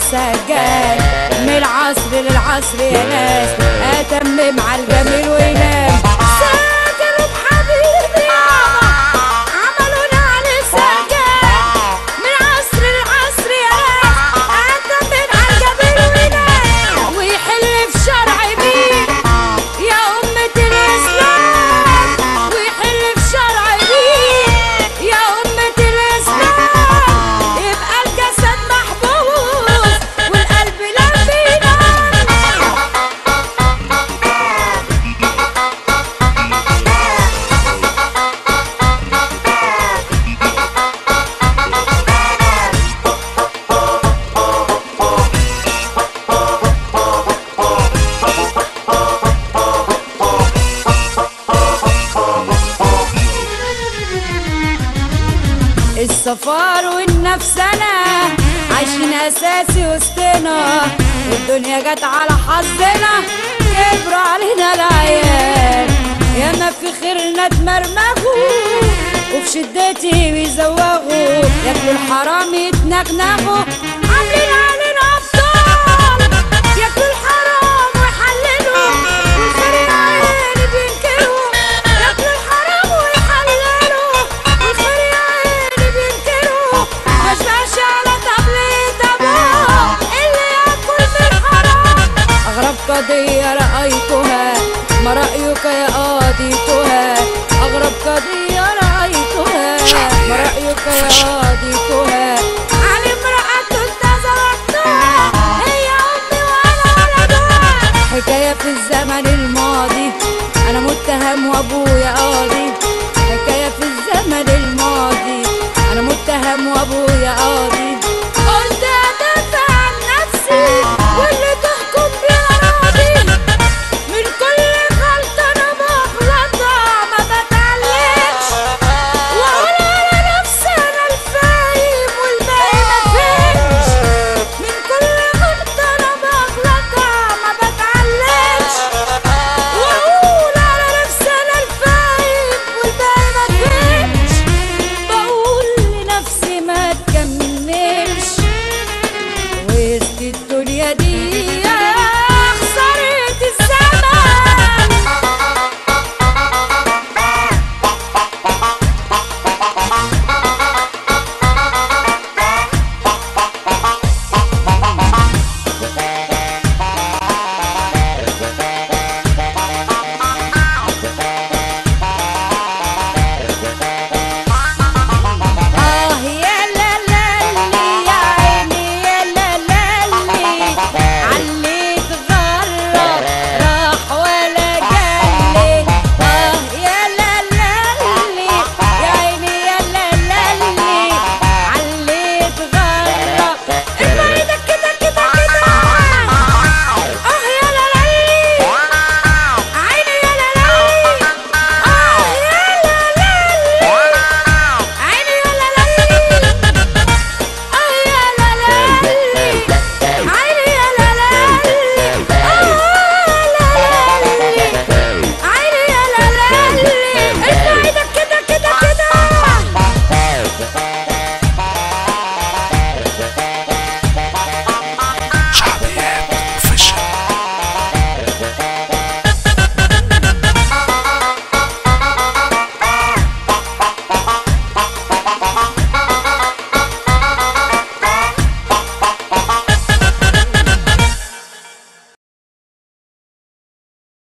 السجاد من العصر للعصر يا ناس اتمم على الجميل وينام سجلوا بحبيبي يابا عملونا على السجاد من العصر للعصر يا ناس اتمم على الجميل وينام ويحل في شرع مين يا أمة الإسلام ويحل في شرع مين يا أمة الإسلام يبقى الجسد محبوس والقلب لم ينام السفر والنفسنا عايشين اساسي وسطنا والدنيا جت على حظنا كبروا علينا العيال ياما في خيرنا اتمرمغوا وفي شدتي بيزوغوا ياكلوا الحرام يتنغنغوا عاملين علينا ابطال ياكلوا الحرام ويحللوا والخير يا عيني بينكروا ياكلوا الحرام ويحللوا والخير يا عيني بينكروا مشبعش على طبلة ابوه اللي ياكل من حرام اغرب قضية رأيتها ما رأيك يا قاضيتها اغرب قضية رأيتها ما رأيك يا قاضيتها عن امرأة تزوجتها هي امي وانا ولدها حكاية في الزمن الماضي انا متهم وابويا قاضي حكاية في الزمن الماضي انا متهم وابويا قاضي